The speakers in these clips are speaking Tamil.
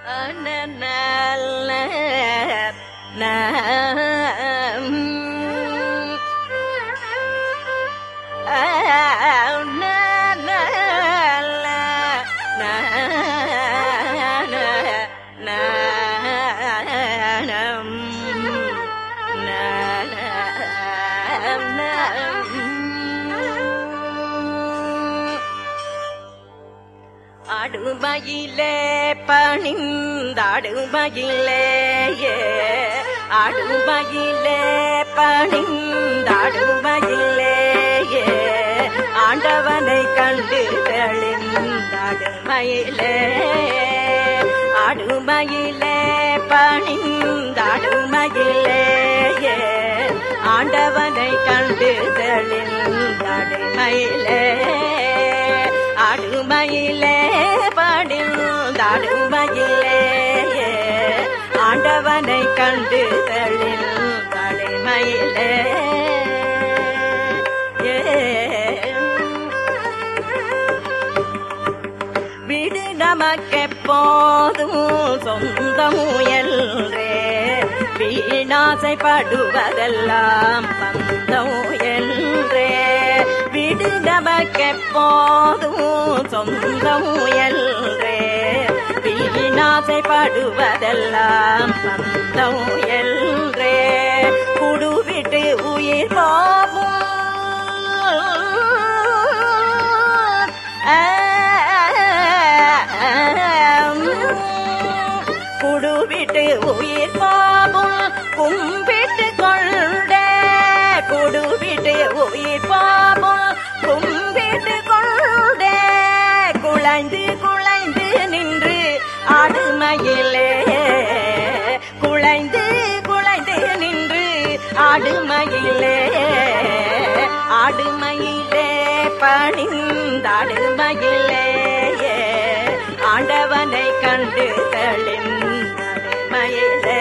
அடுமையிலே பணிந்தாடுமையிலே அடுமையிலே பணிந்தாடுமையிலே ஆண்டவனை கண்டு தெளிந்தாடுமையிலே அடுமையிலே பணிந்தாடுமையிலே ஆண்டவனை கண்டு தெளிந்தாடுமையிலே அடுமையிலே படிந்தாடுமையிலே ஆண்டவனை கண்டு தெளிந்தாடுமையிலே விடு நமக்கெப்போதும் சொந்த முயல்றே வீணாசைப்படுவதெல்லாம் பந்த முயல்றே விடு நமக்கெப்போதும் சொந்த முயல்றே வீணாசைப்படுவதெல்லாம் பந்த முயல்றே குடுவிட்டு உயிர் போவும் குடுவிட்டு உயிர் பாபும் கும்பிட்டு கொண்டே குடுவிட்டு உயிர் பாபும் கும்பிட்டு கொண்டே குழைந்து குழைந்து நின்று ஆடுமையிலே குழைந்து குழைந்து நின்று ஆடுமையிலே ஆடுமையிலே பணிந்தாடுமையிலே ஆண்டவனை கண்டு தளிமயிலே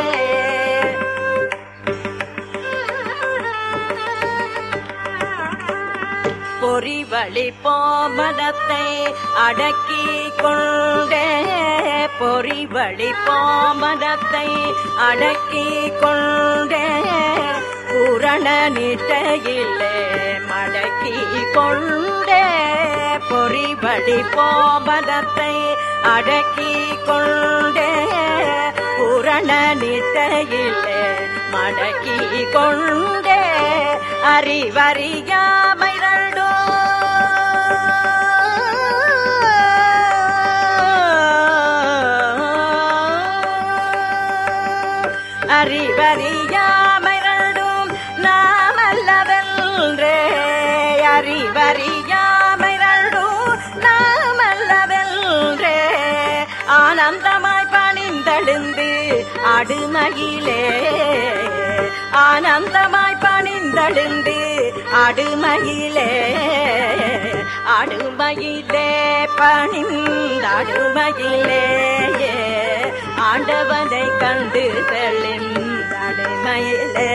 பொறிவழி போமதத்தை அடக்கி கொண்டே பொறிவழி போமதத்தை அடக்கி கொண்டே பூரண நிட்டையிலே மடக்கி கொண்டே பொறிவழி போமதத்தை அடக்கி கொண்டே பூரண நிட்டையிலே மடக்கி கொண்டே அறிவறியாமை ரெண்டோ அறிவறியாமை ரெண்டும் நாமல்லவென்றே அறிவறியாமை ரெண்டும் நாமல்லவென்றே ஆனந்தமாய் பணிந்தெழுந்து அடுமையிலே ஆனந்தமாய் பணிந்தெழுந்து அடுமையிலே அடுமையிலே பணிந்தடுமையிலே ஆண்டவனை கண்டு தெளிந்தடுமையிலே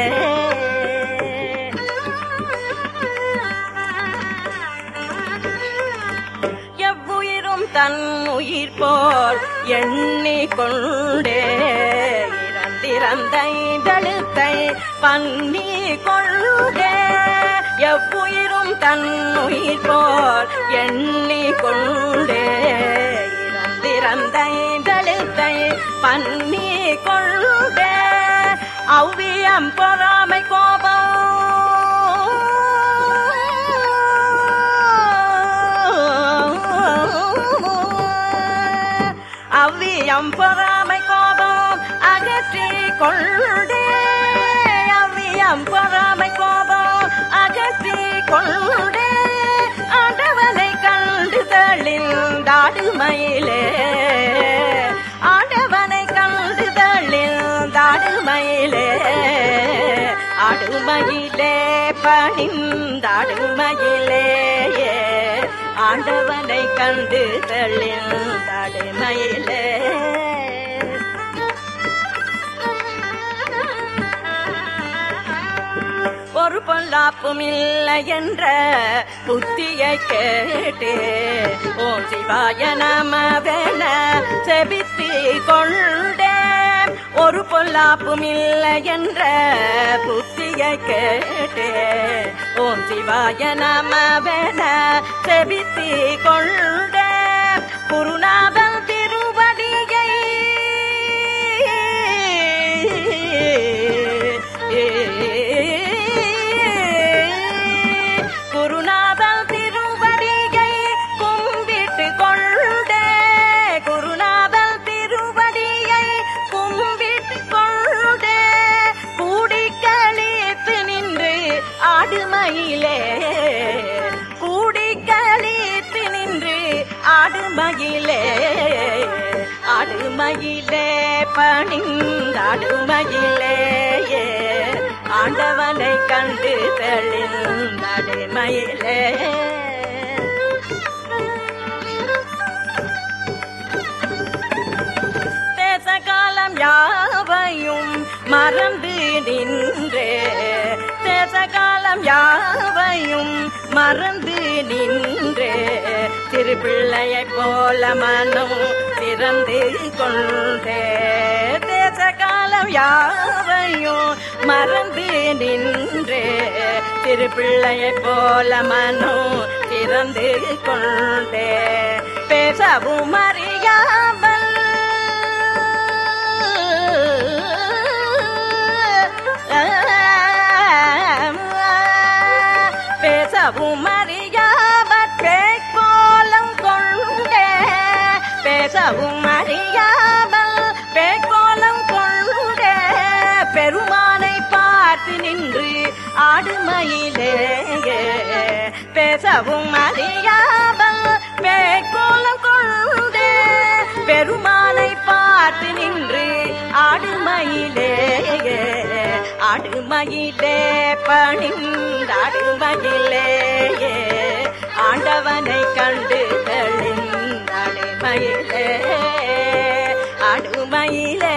எவ்வுயிரும் தன் உயிர் போல் எண்ணிக்கொண்டே இறந்திறந்த இதழுத்தை பண்ணி கொண்டே எவ்வுயிரும் தன் உயிர் போல் எண்ணிக்கொண்டே இறந்திறந்த இதழுத்தை பண்ணி கொண்டே அவ்வியம் பொறாமை கோபம் அவ்வியம் பொறாமை கோபம் அகற்றி கொண்டே அவ்வியம் பொறாமை கோபம் அகற்றி கொண்டே ஆண்டவனை கண்டு தளிந்தாடுமையிலே ஆண்டவனை கண்டு தளிந்தாடுமையிலே அடுமையிலே பணிந்தாடுமையிலே ஆண்டவனை கண்டு தளிந்தாடுமையிலே ஒரு பொல்லாப்பும் இல்லை என்ற புத்தியை கேட்டே ஓம் சிவாய நமவென செபித்து கொண்டேன் ஒரு பொல்லாப்பும் இல்லை என்ற புத்தியை கேட்டே ஓம் சிவாய நமவென செபித்து கொண்டேன் குருநாதன் திருவடியை குருநாதன் திருவடியை கும்பிட்டு கொண்டே குருநாதன் திருவடியை கும்பிட்டு கொண்டே கூடி கழித்து நின்று ஆடுமயிலே கூடி கழித்து நின்று ஆடுமயிலே ஆடுமயிலே பணிந்தாடுமயிலே ஆண்டவனை கண்டு தெளிந்தடுமயிலே தேச காலம் யாவையும் மறந்து நின்றே தேச காலம் யாவையும் மறந்து நின்றே திருப்பிள்ளையைப் போல மனம் திறந்து கொண்டே தேச காலம் யாவையும் மறந்து நின்றே திருப்பிள்ளையைப் போல மனம் திறந்து கொண்டே பேசவும் அறியாமல் பேசவும் அறியாமற் பேக்கோலம் கொண்டே பேசவும் அறியாமல் பேக்கோலம் கொண்டே பெருமானை பார்த்து நின்று ஆடுமயிலே பேசவும் அறியாமல் பேக்கோலம் கொண்டே பெருமானை பார்த்து நின்று ஆடுமயிலே ஆடுமயிலே பணிந்தாடுமயிலே ஆண்டவனை கண்டு தெளிந்தாடுமயிலே ஆடுமயிலே